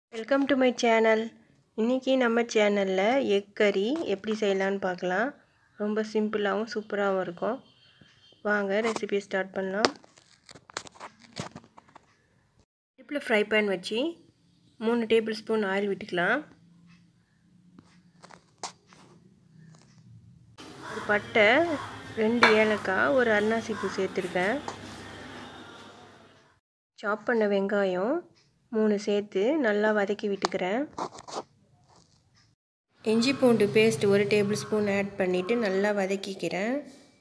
welcome to my channel இன்றைக்கி நம்ம சேனலில் எக் கறி எப்படி செய்யலான்னு பார்க்கலாம் ரொம்ப சிம்பிளாகவும் சூப்பராகவும் இருக்கும் வாங்க ரெசிபி ஸ்டார்ட் பண்ணலாம் அடுப்பில் ஃப்ரை பேன் வச்சு மூணு டேபிள் ஸ்பூன் ஆயில் விட்டுக்கலாம் ஒரு பட்டை ரெண்டு ஏலக்காய் ஒரு அன்னாசி பூ சேர்த்துருக்கேன் சாப் பண்ண வெங்காயம் மூணு சேர்த்து நல்லா வதக்கி விட்டுக்கிறேன் இஞ்சி பூண்டு பேஸ்ட் ஒரு டேபிள் ஸ்பூன் ஆட் பண்ணிவிட்டு நல்லா வதக்கிக்கிறேன்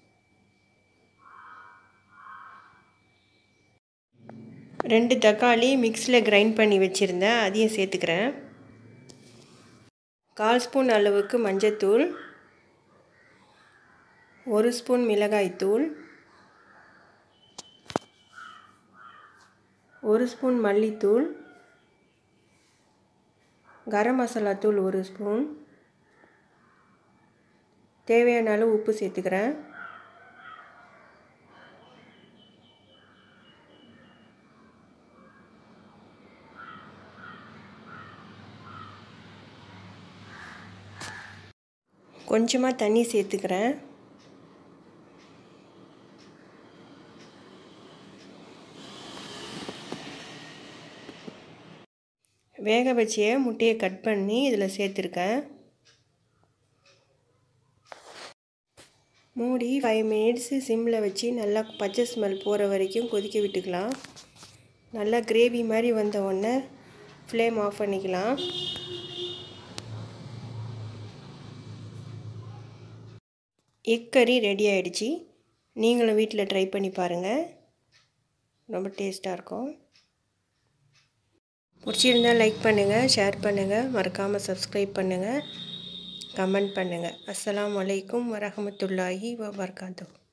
ரெண்டு தக்காளி மிக்ஸில் கிரைண்ட் பண்ணி வச்சுருந்தேன் அதையும் சேர்த்துக்கிறேன் கால் ஸ்பூன் அளவுக்கு மஞ்சத்தூள் ஒரு ஸ்பூன் மிளகாய்த்தூள் ஒரு ஸ்பூன் மல்லித்தூள் கரம் மசாலா தூள் ஒரு ஸ்பூன் தேவையான அளவு உப்பு சேர்த்துக்கிறேன் கொஞ்சமாக தண்ணி சேர்த்துக்கிறேன் வேக வச்சிய முட்டையை கட் பண்ணி இதில் சேர்த்துருக்கேன் மூடி ஃபைவ் மினிட்ஸு சிம்மில் வச்சு நல்லா பச்சை ஸ்மெல் போகிற வரைக்கும் கொதிக்க விட்டுக்கலாம் நல்லா கிரேவி மாதிரி வந்த உடனே ஃப்ளேம் ஆஃப் பண்ணிக்கலாம் எக் கறி ரெடி ஆகிடுச்சி நீங்களும் வீட்டில் ட்ரை பண்ணி பாருங்கள் ரொம்ப டேஸ்ட்டாக இருக்கும் பிடிச்சிருந்தால் லைக் பண்ணுங்கள் ஷேர் பண்ணுங்கள் மறக்காமல் சப்ஸ்கிரைப் பண்ணுங்கள் கமெண்ட் பண்ணுங்கள் அஸ்லாம் வலைக்கும் வரமத்துல்லாஹி வபர்காத்தூ